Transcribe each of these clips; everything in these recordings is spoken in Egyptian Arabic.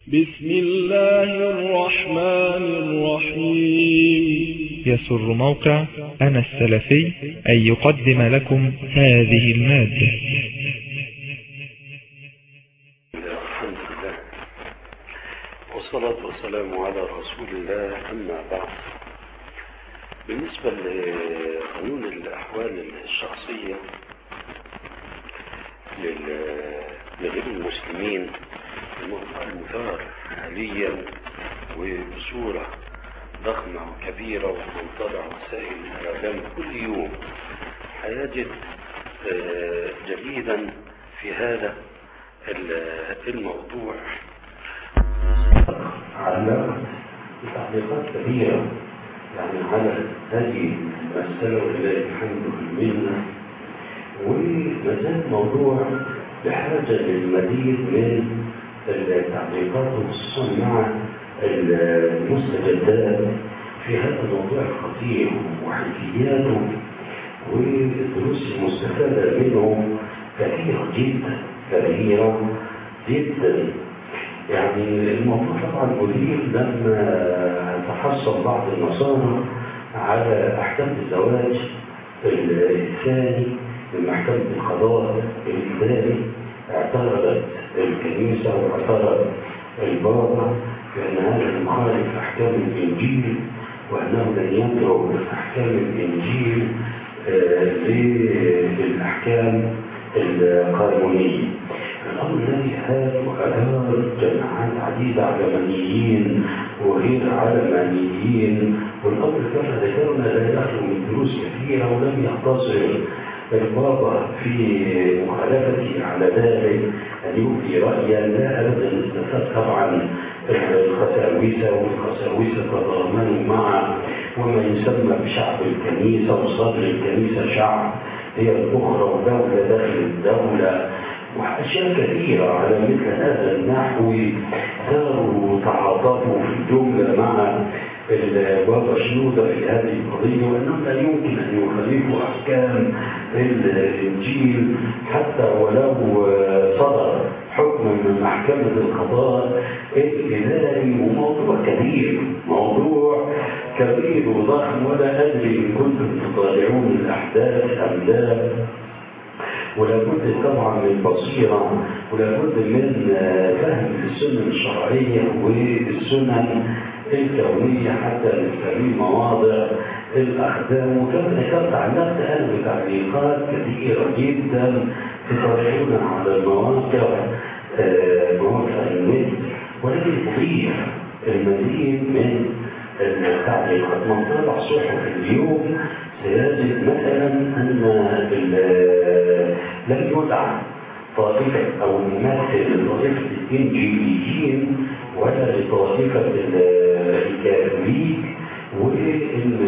بسم الله الرحمن الرحيم يسر موقع أنا السلفي أن يقدم لكم هذه المادة الحمد لله والصلاة والسلام على رسول الله أما بعد بالنسبة لقانون الأحوال الشخصية لل- لغير المسلمين الموضوع المثار حاليا وبصورة ضخمة وكبيرة ومنطلع وسائل الإعلام كل يوم هيجد آه، جديدا في هذا ال- الموضوع علقت بتعليقات كبيرة يعني على هذه المسألة ولله الحمد والمنة ومازال الموضوع بحاجة للمزيد من التعليقات وخصوصا مع المستجدات في هذا الموضوع الخطير وحيثياته والدروس المستفادة منه كثيرة جدا كبيرة جدا يعني الموضوع طبعا مثير لما تحصل بعض النصارى على احكام الزواج الثاني من محكمة القضاء الإسلامي اعترضت الكنيسة واعترض البابا بأن هذا مخالف أحكام الإنجيل وأنه لن يدعو أحكام الإنجيل آه، للأحكام القانونية الأمر الذي هذا وأدار جماعات عديدة علمانيين وغير علمانيين والأمر كما ذكرنا لا يخلو من دروس كثيرة ولم يقتصر البابا في مخالفته على ذلك أن يبدي رأيا لا أبدا استفاد طبعا الخساوسة والخساوسة تضامنوا مع وما يسمى بشعب الكنيسة وصدر الكنيسة شعب هي الأخرى ودولة داخل الدولة وأشياء كثيرة على مثل هذا النحو ساروا وتعاطفوا في الجملة مع البابا شنودة في هذه القضية وأنهم لا يمكن أن يخالفوا أحكام الإنجيل حتى ولو صدر حكم من محكمة القضاء الإداري وموضوع كبير موضوع كبير وضخم ولا أدري إن كنتم تطالعون الأحداث أم لا ولا بد طبعا من بصيرة ولا بد من فهم السنن الشرعية والسنن الكونية حتى نستفيد مواضع الأخدام وكما ذكرت علقت أنا بتعليقات كثيرة جدا تطرحون على المواقع آه، مواقع النت ولكن أضيف المزيد من التعليقات من طلع صحف اليوم سيجد مثلا أن ال- لم يدعى طائفة أو ممثل لطائفة الإنجيليين ولا لطائفة ال- الكاثوليك وإن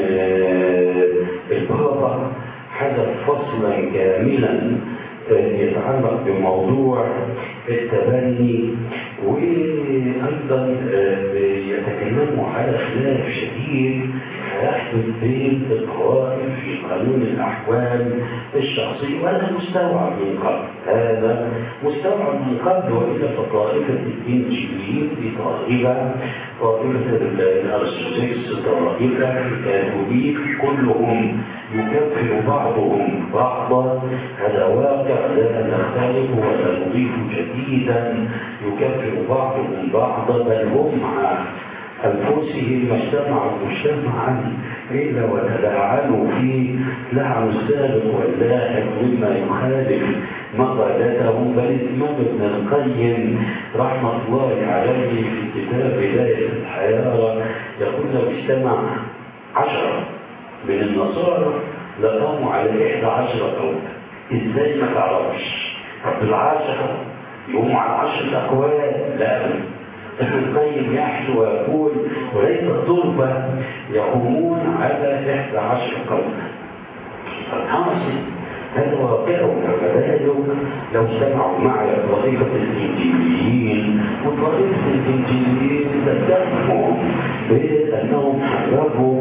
البابا حدث فصلا كاملا يتعلق بموضوع التبني وأيضا يتكلموا على خلاف شديد يحدث بين الطوائف في قانون الأحوال الشخصية وهذا مستوعب من قبل هذا مستوعب من قبل وإلا فطائفة الإنجيليين في طائفة طائفة الأرثوذكس طائفة الكاثوليك كلهم يكفر بعضهم بعضا هذا واقع لا نختلف ولا نضيف جديدا يكفر بعضهم بعضا بل هم مع أنفسهم ما اجتمعوا مجتمعا إلا وتلاعنوا في لعن السابق واللاحق مما يخالف مقالته بل الإمام ابن القيم رحمة الله عليه في كتاب بداية الحيارى يقول لو اجتمع عشرة من النصارى لقاموا على إحدى عشرة قولا إزاي ما تعرفش طب العشرة يقوموا على عشرة أقوال لا ابن القيم يحشو ويقول وليس الطلبة يقومون على إحدى عشر قولا فالحاصل هذا واقعهم كذلك لو اجتمعوا مع طائفة الإنجيليين وطائفة الإنجيليين تتهمهم بأنهم حرفوا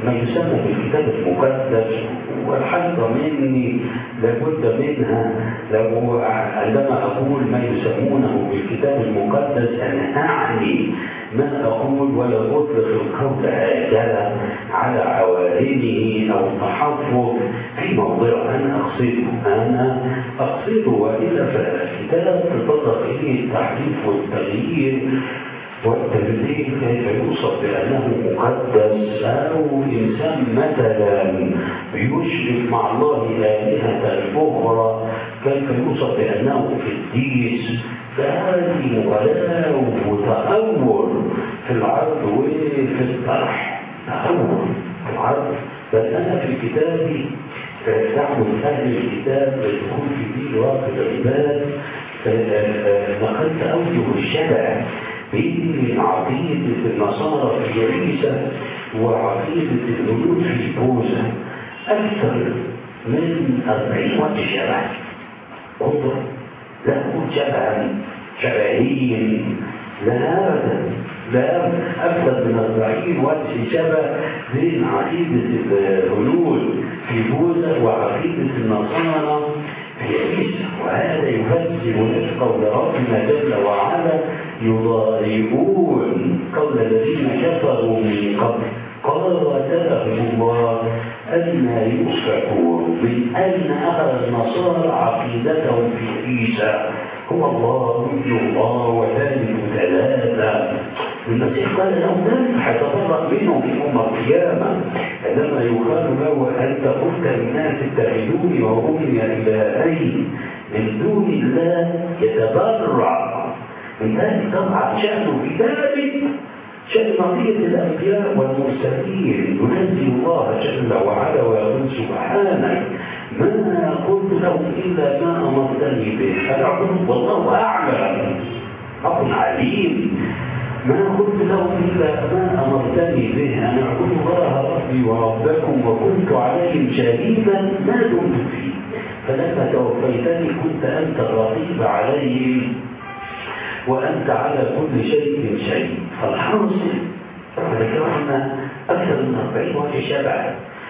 ما يسمى بالكتاب المقدس والحقيقة مني لابد منها لو عندما أقول ما يسمونه بالكتاب المقدس أنا أعني ما أقول ولا أطلق القول هكذا على عوالمه أو التحفظ في موضع أنا أقصده أنا أقصده وإلا فالكتاب تطرق إليه التحريف والتغيير والتبديل كيف يوصف بأنه مقدس أو إنسان مثلا يشرك مع الله آلهة أخرى كيف يوصف بأنه قديس فهذه مغالاة وتأول في العرض وفي الطرح تأول في العرض بل أنا في كتابي تعمل أهل الكتاب يدخل في دين واقع العباد نقلت أوجه الشبع بين عقيدة النصارى في عيسى وعقيدة الهنود في بوذا أكثر من أربعين وجه شبع انظر لا أقول شبعا شبعين لا أبدا لا أكثر من أربعين وجه شبه بين عقيدة الهنود في بوذا وعقيدة النصارى في عيسى وهذا يفسر نفس قول ربنا جل وعلا يضايقون قول الذين كفروا من قبل قاتلهم الله أن يؤفكون من أين أخذ النصارى عقيدتهم في عيسى هو الله ابن الله وثالث ثلاثة المسيح قال لهم من حيتطرق منهم في يوم القيامة عندما يقال له أنت قلت للناس اتخذوني وأمي إلهين من دون الله يتبرع من ذلك طبعا شأنه في ذلك شأن بقية الأنبياء والمرسلين ينزل الله جل وعلا ويقول سبحانك ما قلت لهم إلا ما أمرتني به أنا أعبد والله أعلم رب عليم ما قلت لهم إلا ما أمرتني به أن أعبد الله ربي وربكم وكنت عليهم شهيدا ما دمت فيه فلما توفيتني كنت أنت الرقيب عليهم وأنت على كل شيء شيء فالحاصل ذكرنا أكثر من 40 وجه شبع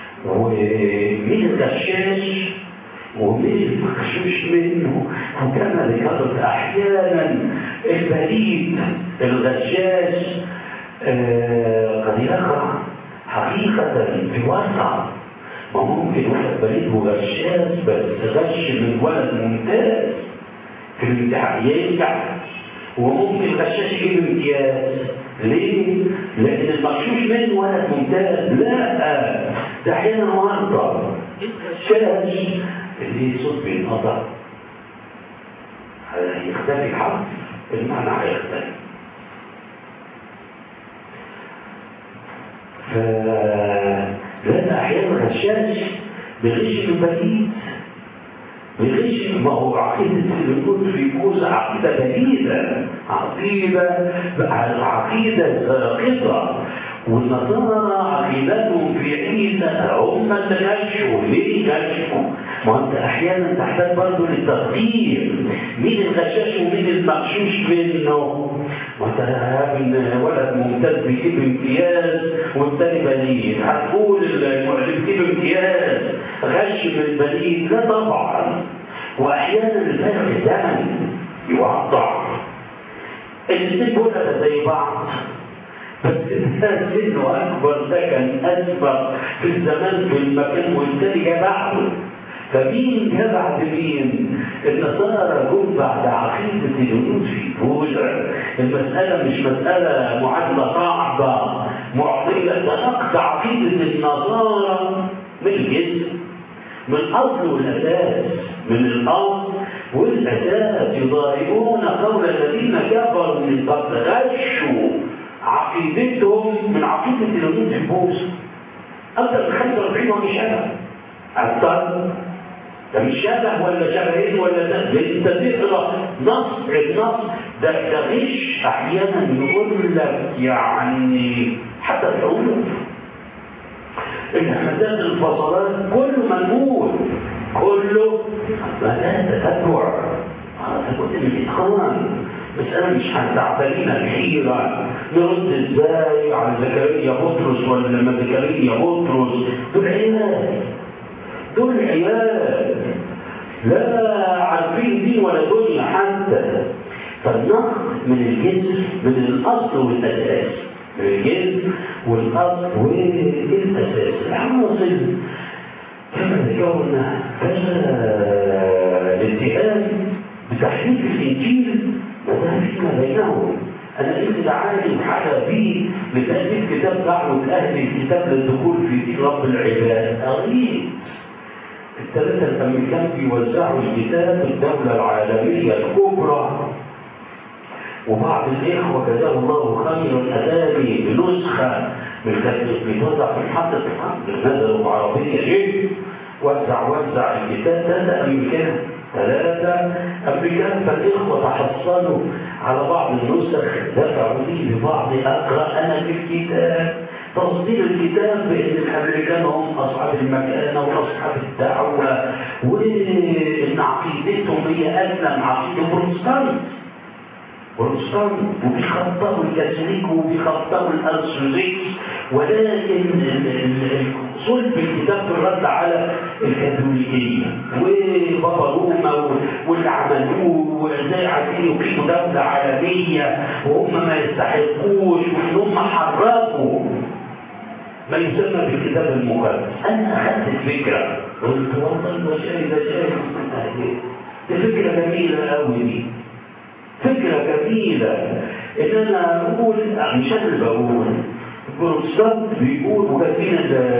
ومين الغشاش ومين المغشوش منه وكما ذكرت أحيانا البريد الغشاش آه قد يقع حقيقة في وسع ما ممكن واحد بريد وغشاش بس غش من ولد ممتاز في الامتحان ينجح وممكن الغشاش يجيب امتياز ليه؟ لأن المغشوش منه ولد ممتاز لا ده أحيانا مرضى الغشاش اللي صوت بينقطع هيختفي الحرف المعنى هيختفي فلأن أحيانا الغشاش بيغش البريد بيغش ما هو عقيدة الوجود في كوز عقيدة جديدة عقيدة عقيدة ساقطة والنصارى عقيدتهم في عيسى هم اللي غشوا ليه غشوا؟ ما انت احيانا تحتاج برضه للتقدير مين الغشاش ومين المغشوش منه؟ ما انت ابن ولد ممتاز بيجيب امتياز والتاني بليد هتقول اللي بيجيب امتياز غش من البليد لا طبعا واحيانا الفرق الزمن يوضح الاثنين ولد زي بعض بس الانسان سنه اكبر ده كان اسبق في الزمان في المكان والتاني جه بعده فمين جه بعد مين؟ النصارى جم بعد عقيدة الهنود في بوذا المسألة مش مسألة معادلة صعبة معضلة ده نقد عقيدة النصارى من الجسم من الأصل والأساس من الأصل والأساس يضايقون قول الذين كفروا من قبل غشوا عقيدتهم من عقيدة الهنود في بوذا أكثر من 45 وجه شبه أكثر ده مش شبه ولا شبهين ولا ده انت تقرا نص النص ده ده غش احيانا يقول لك يعني حتى الحروف الهمزات الفصلات كله منقول كله ما ده تتبع تكون من الاتقان مسألة مش هتعترينا الحيرة نرد ازاي على زكريا بطرس ولا لما زكريا بطرس دول عيال دول عيال لا عارفين دين ولا دنيا حتى فالنقد من الجنس من الاصل والاساس من الجنس والاصل والاساس الحاصل كما ذكرنا الاتهام بتحريف الانجيل وده فيما بينهم انا انت عالم حكى بيه لتاليف كتاب دعوه اهل الكتاب للدخول في دين رب العباد قريب الثلاثه الامريكان بيوزعوا الكتاب في الدوله العالميه الكبرى وبعض الاخوه جزاه الله خيرا اتاني بنسخه من بتوزع في محطه نزلوا بعربيه جيد وزع وزع الكتاب ثلاثه امريكان ثلاثة أمريكان فالإخوة تحصلوا على بعض النسخ دفعوا لي ببعض أقرأ أنا في الكتاب تصدير الكتاب بأن الأمريكان هم أصحاب المكانة وأصحاب الدعوة وإن عقيدتهم هي أسلم عقيدة بروتستانت بروتستانت وبيخطروا الكاثوليك وبيخطروا الأرثوذكس ولكن صلب الكتاب في الرد على الكاثوليكية وبابا روما واللي عملوه وازاي عايزين يقيموا دولة عالمية وهم ما يستحقوش وان هم حركوا ما يسمى بالكتاب المقدس انا اخذت الفكرة قلت والله المشاهد ده شايف دي فكرة جميلة قوي دي فكرة جميلة ان انا اقول مش انا اللي بقول البروتستانت بيقول وكاتبين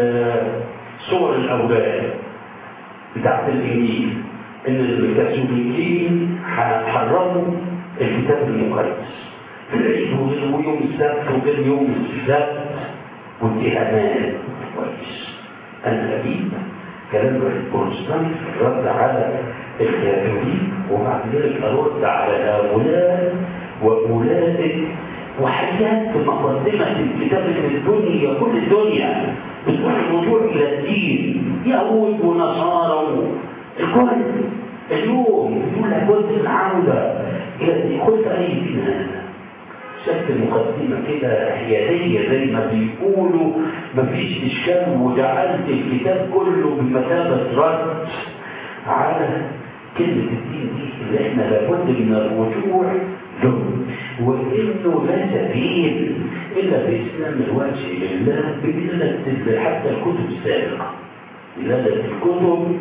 صور الاولاد بتاعت الانجيل ان الكاثوليكيين حرموا الكتاب المقدس في العيد ويوم السبت وغير يوم السبت واتهامات كويس انا اجيب كلام البروتستانت رد على الكاثوليك وبعد ذلك ارد على هؤلاء واولئك وحاجات في مقدمة الكتاب ان الدنيا كل الدنيا بتقول الرجوع إلى الدين يهود ونصارى الكل اليوم يقول لك كنت العودة إلى الدين قلت أي دين هذا شفت المقدمة كده حيادية زي ما بيقولوا مفيش إشكال وجعلت الكتاب كله بمثابة رد على كلمة الدين دي اللي احنا لابد من الرجوع له وانه لا سبيل الا باسلام الوجه لله بدلالة حتى الكتب السابقة دلالة الكتب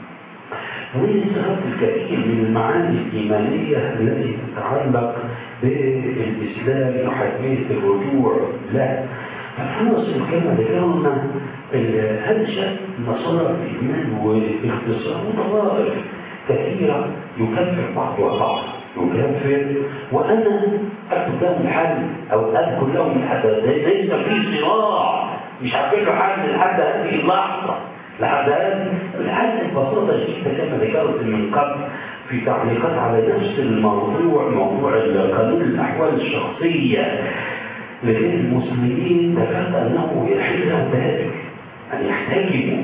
وصارت الكثير من المعاني الإيمانية التي تتعلق بالإسلام وحتمية الرجوع له فالحاصل كما ذكرنا هذا شأن النصارى في الإيمان والاختصار وطوائف كثيرة يكفر بعضها بعض يكفر وأنا أكتب لهم الحل أو أذكر لهم الحل ليس في صراع مش هعمل له حل لحد هذه اللحظة لحد هذه الحل ببساطة جدا كما ذكرت من قبل في تعليقات على نفس الموضوع موضوع قانون الأحوال الشخصية لكن المسلمين ذكرت أنه يحل لهم ذلك أن يحتكموا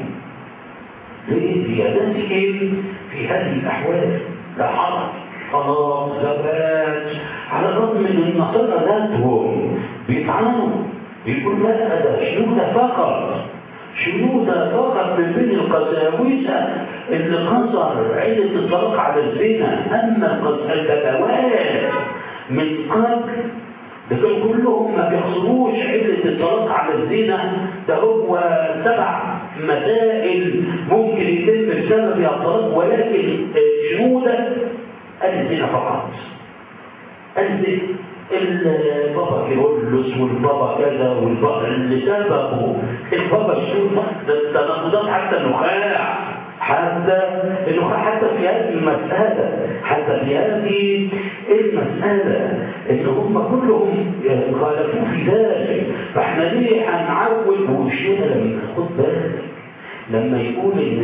لزيادتهم في هذه الأحوال لا حرج طلاق زواج على الرغم من النصارى ذاتهم بيطعنوا بيقول لا ده شنودة فقط شنودة فقط من بين القساوسة اللي قصر عدة الطلاق على الزنا أما البدوات من قبل لكن كلهم ما بيحصلوش عدة الطلاق على الزنا ده هو سبع مسائل ممكن يتم بسبب الطلاق ولكن شنودة الزنا فقط الزنا البابا كيرلس والبابا كذا والبابا اللي سبقوا البابا الشوفة ده تناقضات حتى النخاع حتى النخاع حتى في هذه المسألة حتى في هذه المسألة ان هم كلهم خالفوا في ذلك فاحنا ليه هنعود وشينا لما خد بالك لما يقول ان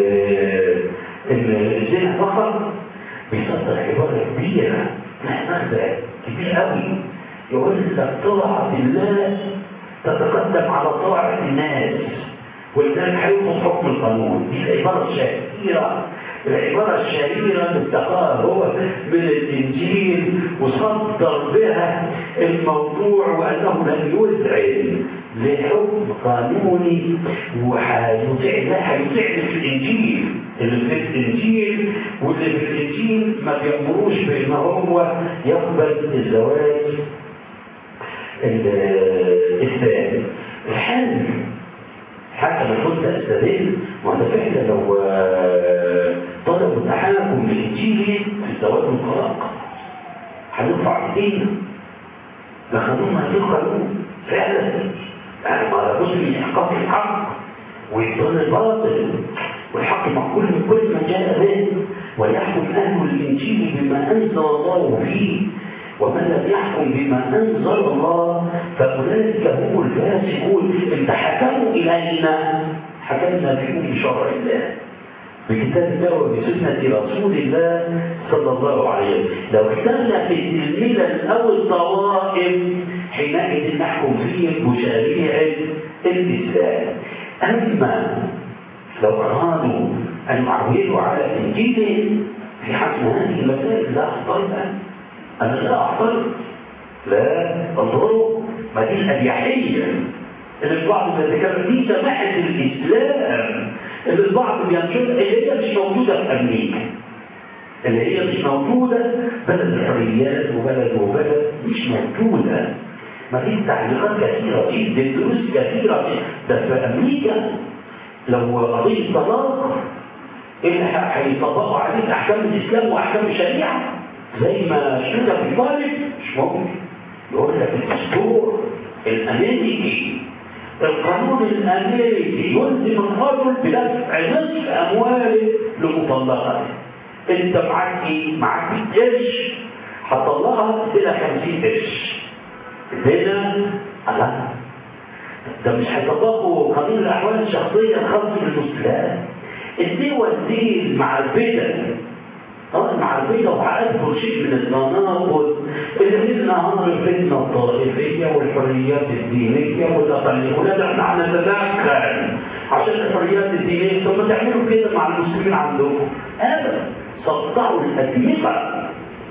ان الزنا فقط بيصدر عبارة كبيرة مخزة كبير قوي يقول لك طاعة الله تتقدم على طاعة الناس ولذلك هيكون حكم القانون دي العبارة الشهيرة العبارة الشهيرة اللي استقاها هو من الإنجيل وصدر بها الموضوع وأنه لم يذعن لحكم قانوني وهيطيع هيطيع في الإنجيل اللي في الإنجيل واللي في الإنجيل ما بيأمروش بأن هو يقبل الزواج الثاني الحل حتى ما كنت استدل وانا فعلا لو طلبوا التحكم بالانجيل في الزواج والطلاق هنرفع ايدينا ده قانون ما فيه قانون فعلا يعني ما لابد من احقاق الحق ويضل الباطل والحق مقبول من كل من جاء به وليحكم اهل الانجيل بما انزل الله فيه ومن لم يحكم بما انزل الله فاولئك هم الفاسقون ان تحكموا الينا حكمنا بكم بشرع الله بكتاب الله وبسنة رسول الله صلى الله عليه وسلم لو اختلفت الملل أو الطوائف حينئذ نحكم فيه بشريعة الإسلام أما لو أرادوا أن يعودوا على الإنجيل في حسم هذه المسائل لا أخطر أنا لا أعترض لا انظروا ما دي الأريحية اللي البعض بيتكلم دي سماحة الإسلام اللي البعض بينشر اللي هي مش موجودة في أمريكا اللي هي مش موجودة بلد الحريات وبلد وبلد مش موجودة ما في تعليقات كثيرة جدا دروس كثيرة ده في أمريكا لو قضية طلاق اللي هيطبقوا عليك أحكام الإسلام وأحكام الشريعة زي ما شفنا في طالب مش ممكن يقول لك الدستور الامريكي القانون الامريكي يلزم الرجل بدفع نصف امواله لمطلقته انت معاك ايه؟ معاك 100 قرش هتطلقها الى 50 قرش هنا الله ده مش هيطبقوا قانون الاحوال الشخصيه الخاص بالمسلمات الدول دي مع البدع طبعا مع البيضة وهأذكر شيء من التناقض اللي نهار الفتنة الطائفية والحريات الدينية والأقلية ولا احنا هنتدخل عشان الحريات الدينية طب ما تعملوا كده مع المسلمين عندكم أبدا سطعوا الأدمغة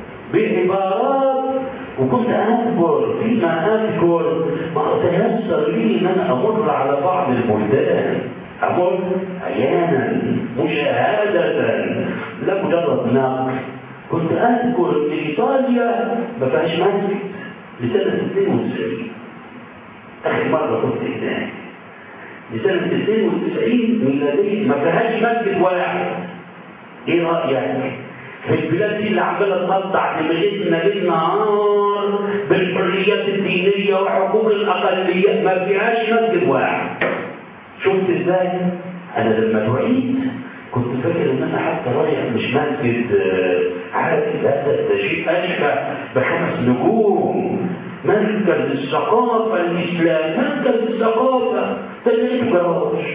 بعبارات وكنت أذكر فيما أذكر ما تيسر لي إن أنا أمر على بعض البلدان أقول أحيانا مشاهدة لا مجرد نقل كنت أذكر إن إيطاليا ما فيهاش مسجد لسنة 92 آخر مرة كنت هناك لسنة 92 ميلادية ما فيهاش مسجد واحد إيه رأيك؟ في البلاد دي اللي عماله تقطع دماغتنا ليل نهار بالحريات الدينيه وحقوق الاقليات ما فيهاش مسجد واحد شفت ازاي انا لما دعيت كنت فاكر ان انا حتى رايح مش مسجد عادي لا ده, ده شيء اشبه بخمس نجوم مركز الثقافه الاسلام مركز الثقافه ده لقيته جراج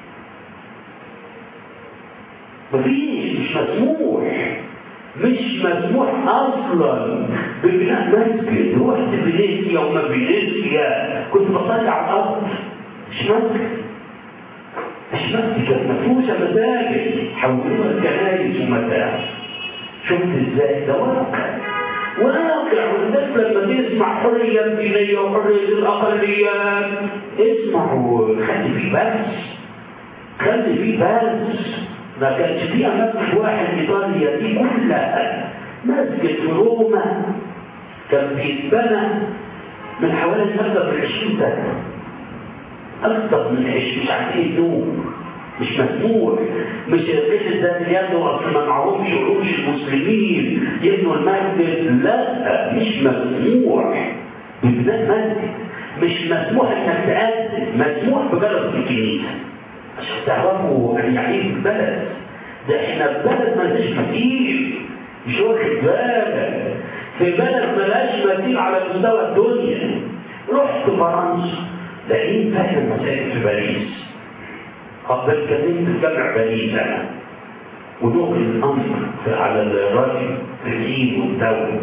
مفيش مش مسموح مش مسموح اصلا ببناء مسجد رحت فينيسيا وما فينيسيا كنت بصلي على الارض مش مسجد مش مسجد كانت مفروشه مساجد حولوها لكنايس ومتاع شفت ازاي ده واقع واقع والناس لما تسمع حريه دينيه وحريه الاقليات اسمعوا خلي فيه بس خلي فيه بس ما كانش فيها مسجد واحد ايطاليا دي كلها مسجد في روما كان بيتبنى من حوالي اكثر من 20 سنه اكثر من 20 مش عارفين يوم مش مسموح مش القيس الدانيال اصل ما معهمش عروش المسلمين يبنوا المسجد لا مش مسموح ببناء مسجد مش مسموح انك تقدم مسموح بجرس الكنيسه عشان تعرفوا يعني ايه البلد ده احنا في بلد ملهاش مثيل مش واخد بالك في بلد ملهاش مثيل على مستوى الدنيا رحت فرنسا لقيت فعلا مساجد في باريس قبل اتكلمت في جامع باريس انا ونقل الامر على الراديو في العيد والدولة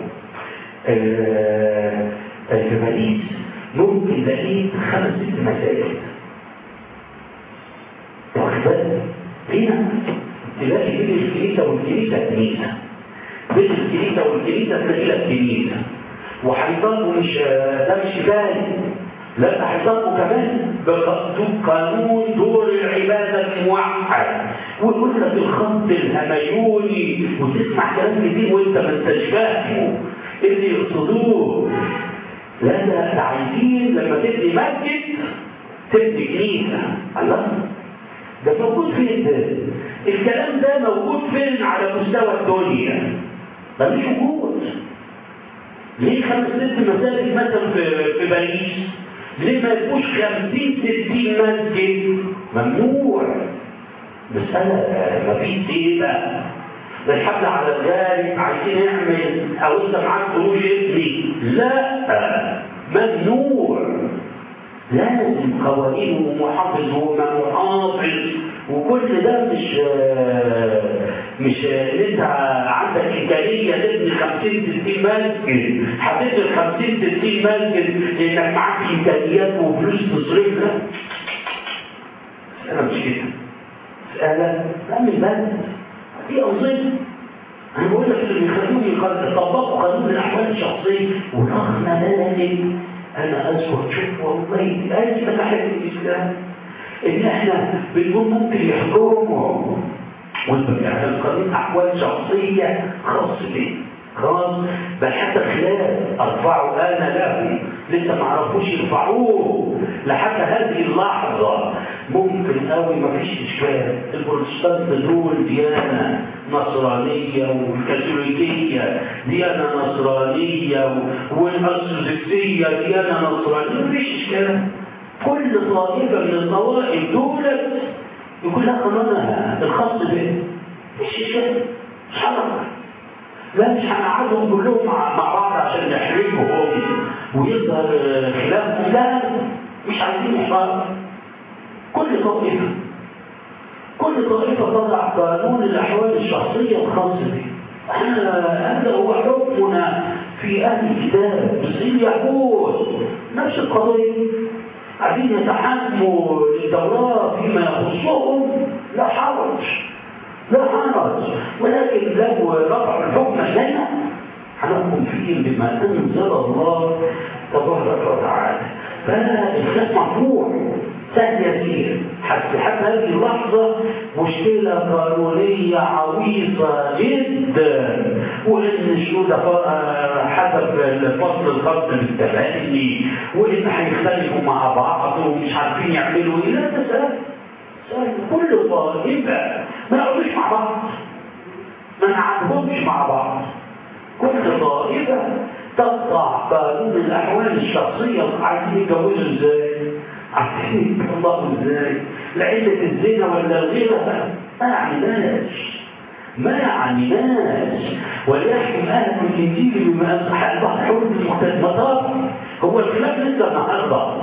آه في باريس ممكن لقيت خمس ست مساجد واخد بالك هنا تلاقي بين الكنيسة والكنيسة كنيسة بين الكنيسة والكنيسة تلاقي لك كنيسة وهيطالبوا مش ده مش كفاية لا ده هيطالبوا كمان بقانون دور العبادة الموحد ويقول لك الخط الهميوني وتسمع كلام كتير وانت ما انتش فاهمه اللي يقصدوه لا ده ده عايزين لما تبني مسجد تبني كنيسة الله ده موجود فين ده؟ الكلام ده موجود فين على مستوى الدنيا؟ ده مش موجود ليه خمس ست مساجد مثلا في في باريس؟ ليه ما يبقوش 50 60 مسجد؟ ممنوع مسألة مفيش سيبة بنحب على الغالب عايزين نعمل او انت معاك فلوس ابني لا ممنوع لازم قوانين ومحافظ ومحافظ وكل ده مش مش ان انت عندك امكانيه تبني 50 60 مسجد هتبني 50 60 مسجد لانك معاك امكانيات وفلوس تصرفها انا مش كده مساله اعمل بلد دي انظمه انا بقول لك اللي بيخلوني يطبقوا قانون الاحوال الشخصيه ورغم ذلك انا اذكر شوف والله اجي بحب الاسلام ان احنا بنقول ممكن يحكموا وانت بتعمل قانون احوال شخصيه خاص بيه خلاص بل حتى خلاف ارفعوا انا له لسه ما عرفوش يرفعوه لحتى هذه اللحظه ممكن قوي ما فيش اشكال البروتستانت دول ديانه نصرانيه والكاثوليكيه ديانه نصرانيه والارثوذكسيه ديانه نصرانيه ما فيش اشكال كل طائفه من الطوائف دولت يكون لها قانونها الخاص به مفيش اشكال مش حرام لا مش هنقعدهم كلهم مع بعض عشان نحرجهم ويظهر خلافهم لا مش عايزين احراج كل طائفه كل طائفه تضع قانون الاحوال الشخصيه الخاص به هذا هو حكمنا في اهل الكتاب بس اليهود نفس القضيه عايزين يتحكموا للتوراه فيما يخصهم لا حرج لا حرج ولكن لو رفع الحكم لنا هنحكم فيه بما انزل الله تبارك وتعالى فالخلاف مرفوع سهل يسير حتى حتى هذه اللحظة مشكلة قانونية عويصة جدا وإن الشهود حسب الفصل الخاص بالتبني وإن هيختلفوا مع بعض ومش عارفين يعملوا إيه لا ده سهل سهل كل طائفة ما يقعدوش مع بعض ما نعاتبهمش مع بعض كل طائفة تقطع قانون الأحوال الشخصية عايزين يتجوزوا ازاي؟ عارفين يطلقوا ازاي؟ لعلة الزنا ولا غيرها ما يعنيناش ما يعنيناش وليحكم أهل الإنجيل بما أصحى البحر حول المختلفات هو الخلاف لسه النهارده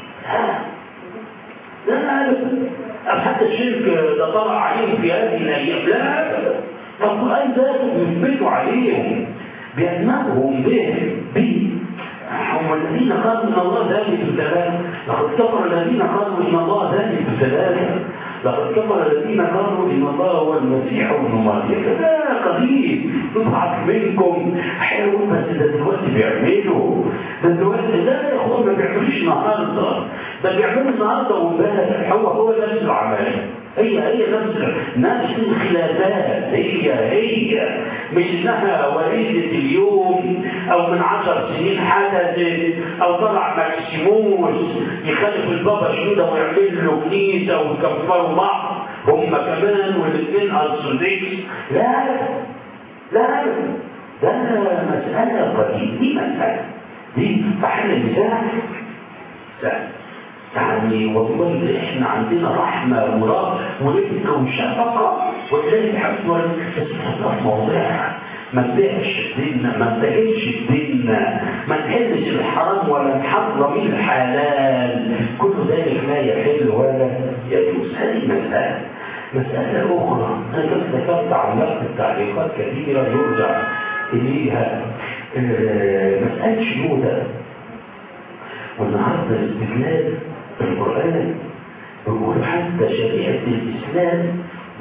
لا لا أبدا أم حتى الشرك ده طلع عليهم في هذه الأيام لا أبدا القرآن ذاته بيثبتوا عليهم بأنهم به به هم الذين قالوا ان الله ذلك الثلاثة لقد كفر الذين قالوا ان الله ذلك الثلاثة لقد كفر الذين قالوا ان الله هو المسيح ابن مريم ده قديم يضحك منكم حلو بس ده دلوقتي بيعملوا ده دلوقتي ده يا اخوان ما بيعملوش النهارده ده بيعملوا النهارده وامبارح هو هو نفس العمل هي هي نفس نفس الخلافات هي هي مش انها وليدة اليوم او من عشر سنين حدثت او طلع ماكسيموس يخالف البابا شنودة ويعمل له كنيسة ويكفروا بعض هم كمان والاثنين ارثوذكس لا لا ده مسألة قديمة دي مسألة دي فحل المثال سهل يعني والله احنا عندنا رحمه ورب ورفق وشفقه وتلاقي الحمد لله بس في مواضيعها ما تبيعش ديننا ما نتهمش ديننا ما نحلش الحرام ولا نحرم الحلال كل ذلك لا يحل ولا يجوز هذه مسألة مسألة أخرى أنا كنت ذكرت علقت التعليقات كثيرة يرجع إليها مسألة شنودة والنهارده الاستدلال في القرآن بيقول حتى شريعة الإسلام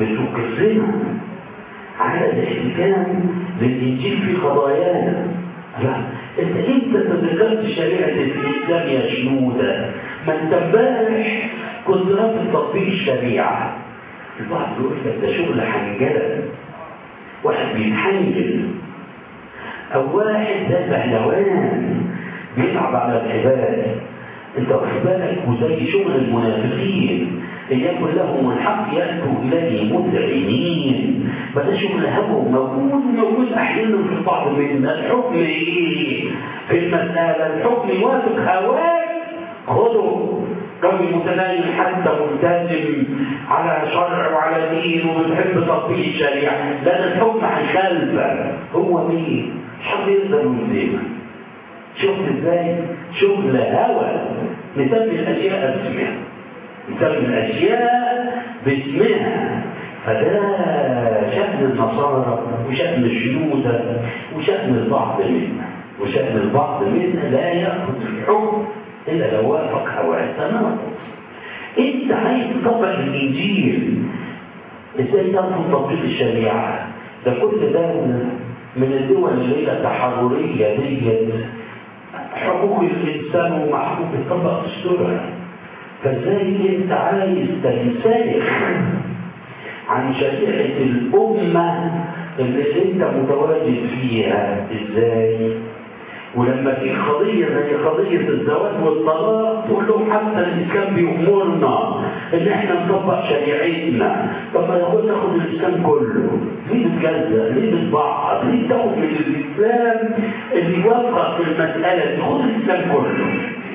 بتكرمنا على الاحتكام للإنجيل في قضايانا لا انت انت تذكرت شريعة الإسلام يا شنودة ما انت امبارح كنت رافض تطبيق الشريعة البعض يقول لك ده شغل حنجلة واحد بيتحنجل او واحد ده بهلوان بيلعب على العباد انت واخد بالك وزي شغل المنافقين ان يكن لهم الحق ياتوا اليه مذعنين فده شغل هوى موجود موجود احيانا في البعض منا الحكم ايه في المساله الحكم يوافق هواك خذه رجل متدين حتى ملتزم على شرع وعلى دين وبتحب تطبيق الشريعه لان الحكم هيخالفك هو مين؟ مش حد يقدر يلزمك شفت ازاي؟ شغل هوى نسمي الاشياء باسمها نسمي الاشياء باسمها فده شأن النصارى وشأن الشيوعة وشأن البعض منا وشأن البعض منا لا يأخذ الحكم إلا لو وافق هواه تناقض أنت عايز تطبق الإنجيل إزاي ترفض تطبيق الشريعة ده كل دولة من الدول اللي هي التحررية ديت حقوق الإنسان ومحبوب يطبق دستورها فازاي انت عايز تنسلخ عن شريعة الأمة اللي انت متواجد فيها ازاي ولما في قضية زي قضية الزواج والطلاق تقول لهم حتى الإسلام بيأمرنا إن إحنا نطبق شريعتنا طب ما يقول تاخد الإسلام كله ليه بتجزأ؟ ليه بتبعض؟ ليه تاخد من الإسلام اللي يوفق في المسألة دي؟ خد الإسلام كله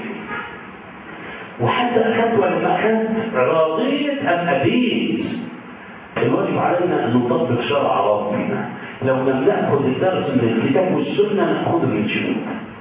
وحتى أخذت ولا ما أخذت راضية أم أبيت الواجب علينا أن نطبق شرع ربنا لو لم نأخذ الدرس من الكتاب والسنة نأخذه من شنود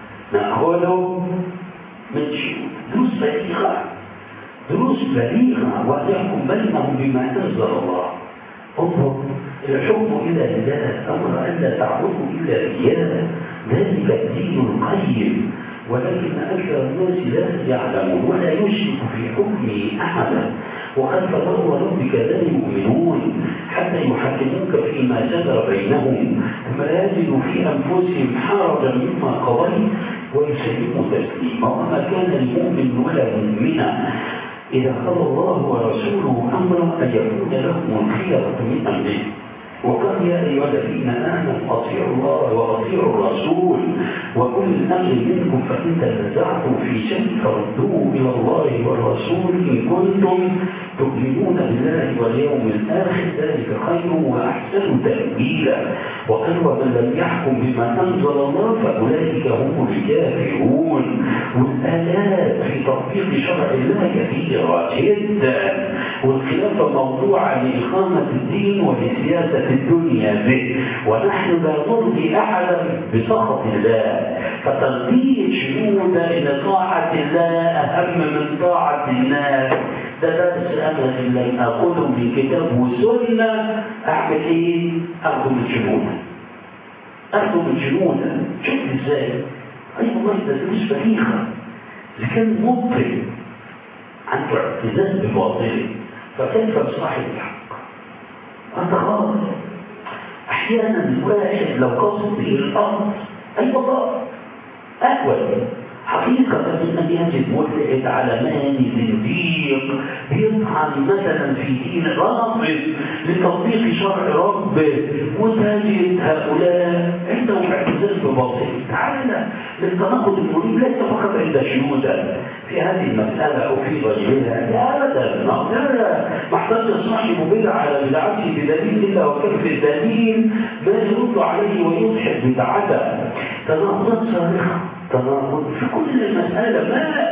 نأخذه من شنود دروس بليغة دروس بليغة ويحكم بينهم بما أنزل الله انظر الحكم إلى الله أمر أن لا تعبدوا إلا إياه ذلك الدين القيم ولكن أكثر الناس لا يعلمون ولا يشرك في حكمه أحدا وقد فضل ربك لا يؤمنون حتى يحكموك فيما شجر بينهم ثم لا يجدوا في أنفسهم حرجا مما قضيت ويسلموا تسليما وما كان لمؤمن ولا مؤمنة إذا قضى الله ورسوله أمرا أن يكون لهم الخيرة من أمره وقال يا أيها الذين آمنوا أطيعوا الله وأطيعوا الرسول وكل الأمر منكم فإن تنازعتم في شيء فردوه إلى الله والرسول إن كنتم تؤمنون بالله واليوم الآخر ذلك خير وأحسن تأويلا وقال ومن لم يحكم بما أنزل الله فأولئك هم الكافرون والآيات في تطبيق شرع الله كثيرة جدا والخلافة موضوعة لإقامة الدين ولسياسة الدنيا به ونحن لا نرضي أحدا بسخط الله فترضية شنود إن طاعة الله أهم من طاعة الناس ده درس أنا إن لم أخذه من كتاب وسنة أعمل إيه؟ أخذه من شنود أخذه من شنود شوف إزاي أي والله ده دروس بليغة إذا كان مبطل عنده اعتزاز بباطله فكيف بصاحب الحق؟ أنت غلط أحيانا الواحد لو قصد به الأرض أي والله أهون حقيقة من أن يجد ملحد علماني زنديق يطعن مثلا في دين رافض لتطبيق شرع ربه وتجد هؤلاء عندهم اعتزاز بباطل تعالى للتناقض المريب ليس فقط عند شيودا في هذه المسألة أو في غيرها لا أبدا لا ما احتاج صاحب بدعة على بدعته بدليل إلا وكان في الدليل ما يرد عليه ويضحك بدعته تناقضات صارخة تناقض في كل مسألة ما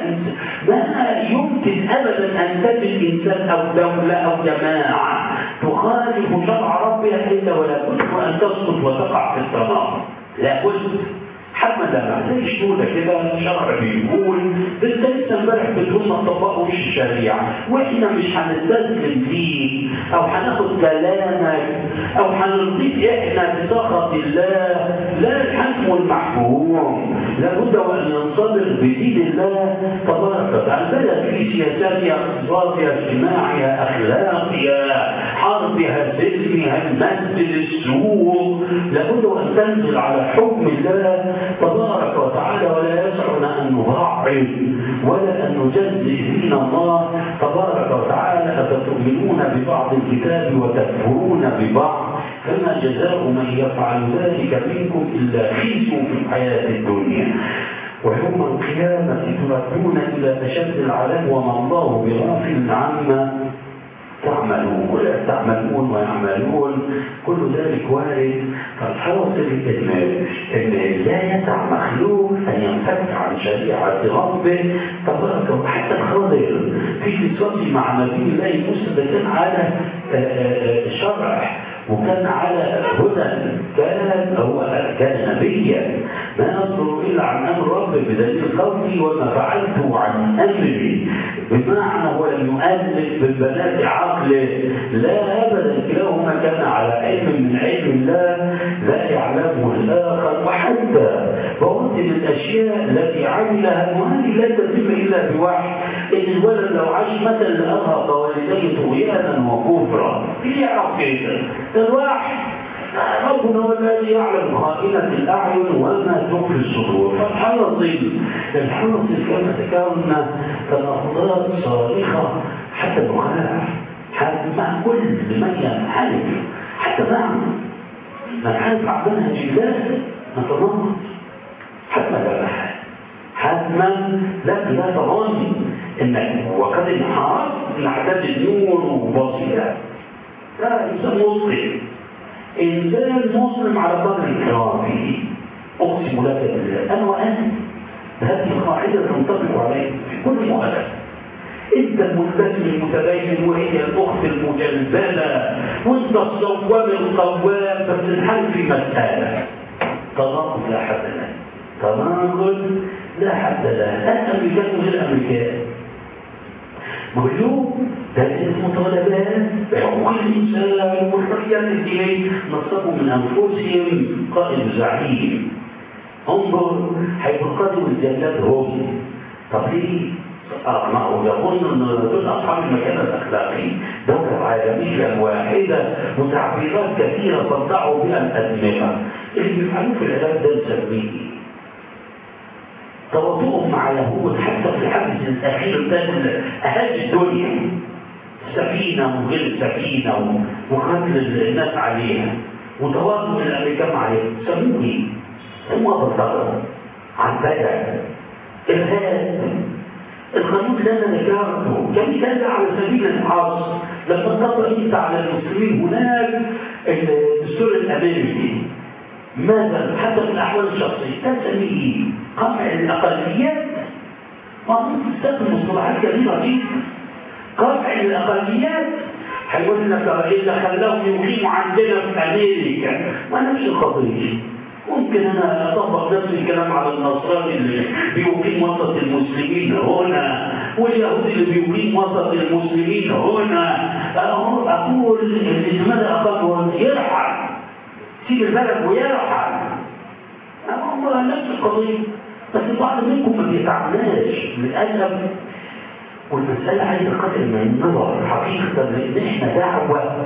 ما يمكن أبدا أن تجد إنسان أو دولة أو جماعة تخالف شرع ربها إلا ولا بد أن تسقط وتقع في التناقض لا بد حتى لما زي شنودة كده الشرع بيقول انت لسه امبارح بتقول ما تطبقوش الشريعه واحنا مش هنستسلم ليك او هناخد كلامك او هنرضيك احنا بسخط الله لا الحكم المحكوم لابد وان ننصدر بدين الله تبارك وتعالى البلد فيه سياسات يا اقتصاد يا اجتماع يا اخلاق يا حربها سلمها المسجد السوق لابد ان تنزل على حكم الله تبارك وتعالى ولا يسعنا ان نضعف ولا ان نجزي دين الله تبارك وتعالى افتؤمنون ببعض الكتاب وتكفرون ببعض فما جزاء من يفعل ذلك منكم الا خزي في الحياه الدنيا ويوم القيامة تردون إلى أشد العذاب وما الله بغافل عما تعملون ولا تعملون ويعملون كل ذلك وارد فالحاصل ان ان لا يسع مخلوق ان ينفك عن شريعه ربه تبارك حتى الخضر في قصته مع نبي الله موسى كان على شرع وكان على هدى كان هو كان نبيا ما يصدر الا عن امر ربه بدليل قولي وما فعلته عن امري بمعنى هو لم يؤلف بالبنات عقله لا ابدا كلاهما كان على علم من علم الله لا يعلمه الاخر وحتى فقلت من الاشياء التي عملها وهذه لا تتم الا بوحي ان الولد لو عاش مثلا لارهق والديه طغيانا وكفرا يعرف كده الواحد ربنا هو الذي يعلم خائنة الأعين وما تخفي الصدور فالحاصل الحاصل كما ذكرنا تناقضات صارخة حتى النخاع حتى مع كل من ينحرف حتى مع من حرف عن منهج الله نتناقض حتما لا محال حتما لا خلاف ظني انك وقد انحرف لعدد النور وبصيره لا انسان مسلم انسان مسلم على قدر انحرافه اقسم لك بالله انا وانت هذه القاعده تنطبق عليك في كل مؤلف انت الملتزم المتدين وهي الاخت المجلده وانت الصواب القوام بس الحل في مساله تناقض لا حد له تناقض لا حد له الامريكان غير الامريكان موجود ده المطالبات بحقوق الانسان والحريات الدينيه نصبوا من انفسهم قائد زعيم انظر هيفقدوا الجنات هم طب ليه؟ آه ما هو يظن ان دول اصحاب المكانه الاخلاقي دوله عالميه واحده متعبيرات كثيره صدعوا بها الازمنه اللي بيفعلوه في العلاج ده نسميه تواطؤهم مع يهود حتى في الحدث الاخير ده اهل الدنيا سفينه وغير سفينه وقتل الناس عليها وتواطؤ الامريكان عليها سموه ايه؟ سموها بالضبط عن بدع ارهاب القانون اللي انا ذكرته كان كذا على سبيل الحصر لما طبق انت على المسلمين هناك الدستور الامريكي ماذا حتى في الاحوال الشخصيه تسميه قمع الاقليات مفروض تستخدم مصطلحات كبيره جدا قمع الاقليات هيقول لك اذا خلاهم يقيموا عندنا في امريكا ما نفس القضيه ممكن انا اطبق نفس الكلام على النصراني اللي بيقيم وسط المسلمين هنا واليهودي اللي بيقيم وسط المسلمين هنا اقول ان لماذا اقام يرحل سيب البلد ويرحل هو نفس القضيه بس البعض منكم ما بيتعبناش للاسف والمسألة عايزة قدر من النظر حقيقة لأن احنا دعوة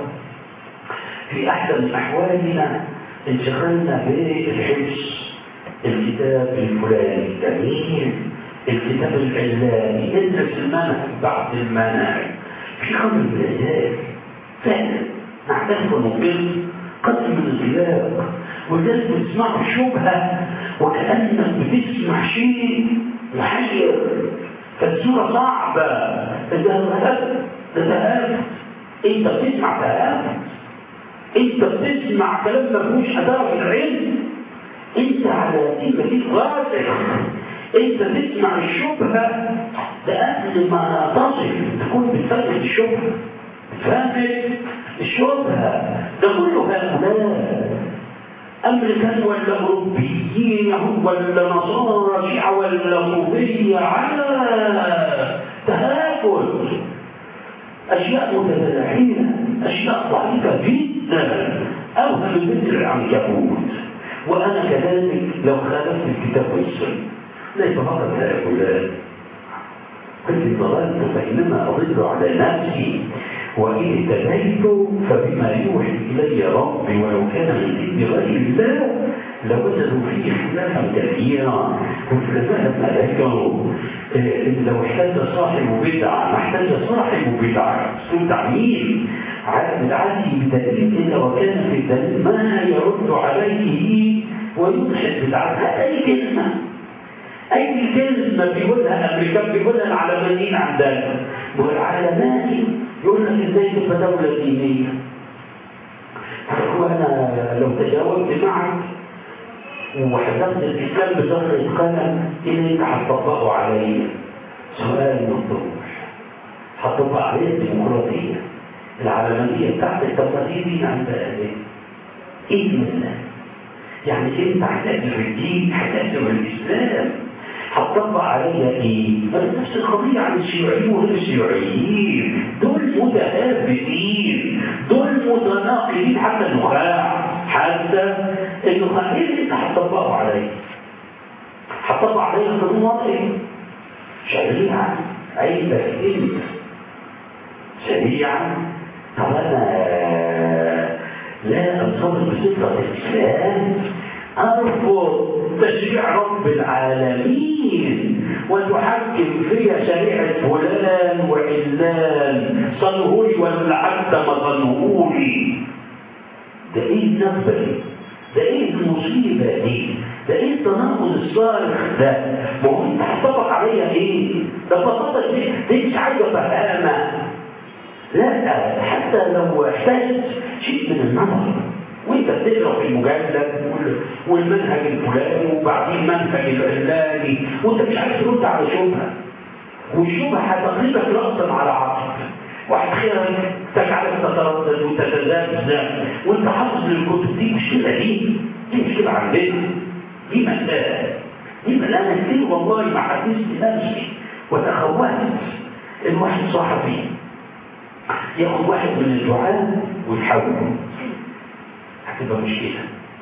في أحسن أحوالنا انشغلنا بالحفظ الكتاب الفلاني جميل الكتاب العلاني ادرس المنهج بعد المنهج في خمر البلاد فعلا نعترف ونقر قدر من الغياب والناس بتسمعوا شبهه وكانك بتسمع شيء محير فالصوره صعبه تتهافت تتهافت انت بتسمع تهافت انت بتسمع كلام ما فيهوش اداره في العلم انت على كلمه راسخ انت تسمع الشبهه لقبل ما تصل تكون بتفكر الشبهه بتفهم الشبهه ده كله هؤلاء امريكان ولا اوروبيين ولا نصارى شيعه ولا صوفيه على تهافت اشياء متداخله اشياء ضعيفه جدا اوهم من مثل العنكبوت وانا كذلك لو خالفت الكتاب والسنه ليس فقط هؤلاء كنت ضللت فانما اضل على نفسي وإن اهتديت فبما يوحي إلي ربي ولو كان من عند غير الله لوجدوا فيه اختلافا كثيرا والعلماء لما ذكروا لو احتاج صاحب بدعة ما احتاج صاحب بدعة اسلوب تعميم بالعدل بدليل إلا وكان في الدليل ما يرد عليه ويضحك بدعتها أي كلمة أي كلمة بيقولها أمريكان بيقولها العلمانيين عندنا والعلماني يقول لك ازاي تبقى دولة دينية وأنا لو تجاوبت معك وحذفت الإسلام بظهر القلم إيه أنت هتطبقه عليا سؤال مطروح هتطبق عليا الديمقراطية العلمانية بتاعت التقاليد دي عند أهلها إيه الإسلام؟ يعني أنت هتأتي في الدين هتأتي الإسلام هتطبق عليا ايه؟ نفس القضية عن الشيوعيين وغير الشيوعيين دول متهابتين دول متناقضين حتى النخاع حتى النخاع ايه اللي انت هتطبقه عليا؟ هتطبق عليا قانون وضعي شريعة عيبك انت شريعة طب انا لا انصبر بصفة الاسلام أرفض تشريع رب العالمين وتحكم فيها شريعة فلان وعلان صنهولي ولا حتى ما صنهولي ده ايه النبة دي؟ ده ايه المصيبة دي؟ ده ايه التناقض الصارخ ده؟ ما هو انت هتطبق عليا ايه؟ ده بساطة دي دي مش عايزة فهامة لا حتى لو احتجت شيء من النظر وانت بتقرا في المجلد والمنهج الفلاني وبعدين منهج العلاني وانت مش عارف ترد على شبهه والشبهه هتقلبك راسا على عقب وهتخيرك تجعلك تتردد وتتذبذب وانت حافظ للكتب دي مشكله دي دي مشكله عندنا دي مساله دي انا كتير والله ما حدثت نفسي وتخوفت الواحد صحفي ياخد واحد من الدعاء ويحوله هتبقى مشكلة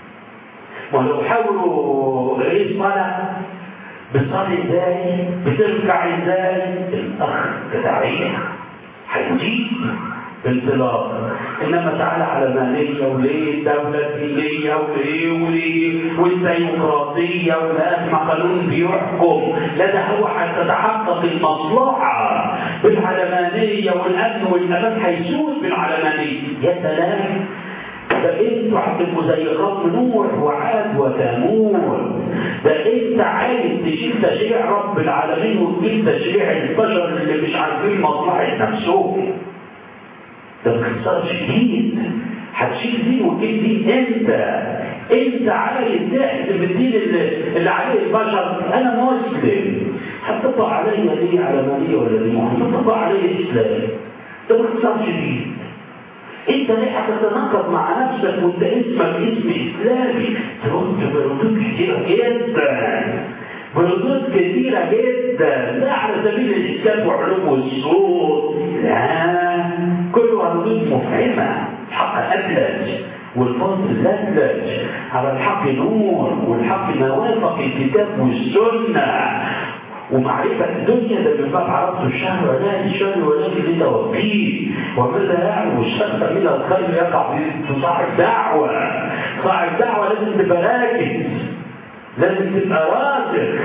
ولو حاولوا رئيس صلاة بتصلي ازاي بتركع ازاي الاخ كتعريح هيجيب بانطلاق انما تعالى على ماليه وليه الدوله الدينيه وليه وليه والديمقراطيه ولازم قانون بيحكم لا ده هو هتتحقق المصلحه بالعلمانيه والامن والامان هيسود بالعلمانيه يا سلام ده انتوا هتبقوا زي قوم نوح وعاد وثمود ده انت عايز تشيل تشريع رب العالمين وتجيب تشريع البشر اللي مش عارفين مصلحه نفسهم ده باختصار شديد هتشيل دين وتجيب دين انت انت عايز تحسب الدين اللي, اللي عليه البشر انا مسلم هتطبق عليا دي علمانيه ولا دي هتطبق عليا اسلام ده باختصار شديد انت ليه هتتناقض مع نفسك وانت اسمك اسم اسلامي ترد بردود كتيره جدا بردود كتيره جدا لا على سبيل الاسلام وعلوم الصوت لا كلها ردود مفهمه الحق ابلج والفضل لجلج على الحق نور والحق ما وافق الكتاب والسنه ومعرفة الدنيا ده من باب عرفت الشهر ولا الشهر ولكن لتوفيه وماذا يعلم الشهر من الخير يقع في صاحب دعوة صاحب دعوة لازم تبقى راكز لازم تبقى راسخ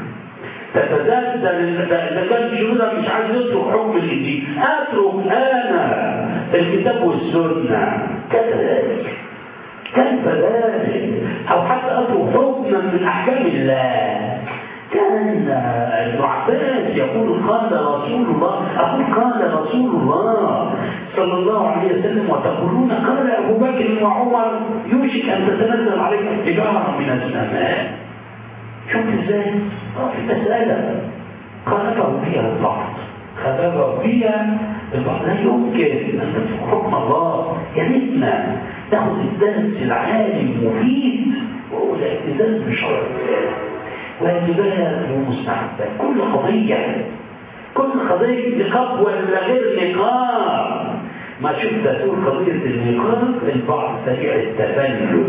تتزلزل اذا كان شنودة مش عايز يترك حكم الانجيل اترك انا الكتاب والسنه كذلك كيف ذلك او حتى اترك حكما من احكام الله كان ابن عباس يقول قال رسول الله أقول قال رسول الله صلى الله عليه وسلم وتقولون قال أبو بكر وعمر يوشك أن تتنزل عليكم حجارة من السماء شوف ازاي في مسألة خلفه فيها البعض خلفه فيها البعض لا يمكن أن تترك حكم الله يا ريتنا تاخد الدرس العالي المفيد وهو الاعتزاز بشرع الله واجبات ومستحبات كل قضية كل قضية نقاط ولا غير نقاط ما شفت تقول قضية النقاط البعض سريع التفلل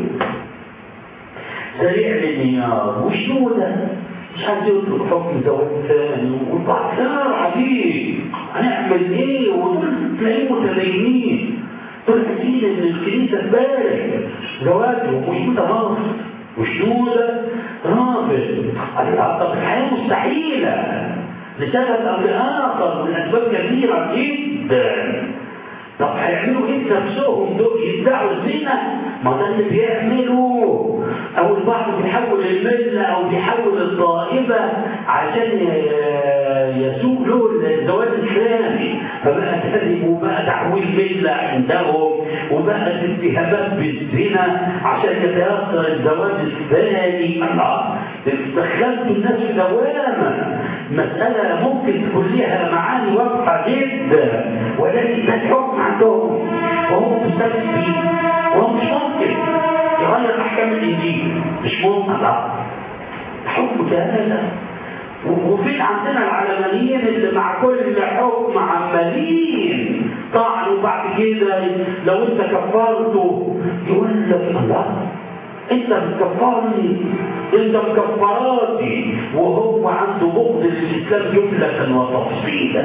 سريع الانهيار وشنو ده؟ مش عايز يطلب حكم زواج ثاني والبعض ثار عليه هنعمل ايه ودول تلاقيهم متدينين دول عايزين ان الكنيسه تبارك زواجهم وشنودة رافض وشنودة رافض طب الحياه مستحيله لسبب او لاخر من اسباب كثيره جدا طب هيعملوا ايه بنفسهم دول يدعوا الزنا ما ده اللي بيعملوا او البعض بيحول المله او بيحول الطائفه عشان يسوق له الزواج الاسلامي فبقى كذب وبقى تحويل مله عندهم وبقى اتهامات بالزنا عشان يتيسر الزواج الثاني الله دخلتوا الناس في دوامه مساله ممكن تكون لها معاني واضحه جدا ولكن ده الحكم عندهم وهو مستمسك بيه وهو مش ممكن يغير احكام الانجيل مش ممكن لا حكم كهذا وفي عندنا العلمانيين اللي مع كل حكم عمالين طعن وبعد كده لو انت كفرته يقول لك الله انت بتكفرني انت مكفراتي وهو عنده بغض للاسلام جمله وتفصيلا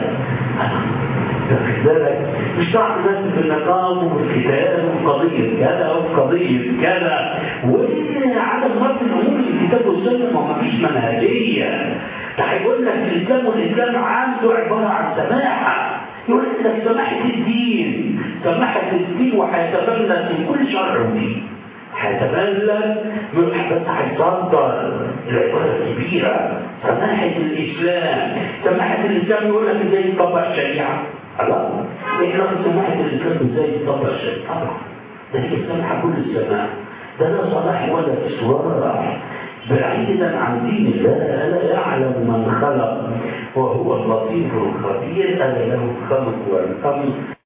بالك مش صعب ناس في النقاب والكتاب وقضية كذا وقضية كذا وعدم ربط الأمور الكتاب والسنة ما فيش منهجية ده هيقول لك الإسلام والإسلام عنده عبارة عن سماحة يقول لك سماحة الدين سماحة الدين وهيتبلد من كل شرع ودين هيتبلد بس هيصدر العبارة الكبيرة سماحة الإسلام سماحة الإسلام يقول لك ازاي يطبق الشريعة الله احنا في سماحة الإسلام ازاي يطبق الشريعة طبعا ده هي السماحة كل السماح ده لا صلاح ولا إصرار بعيدا عن دين الله ألا يعلم من خلق وهو اللطيف الخبير ألا له الخلق والأمر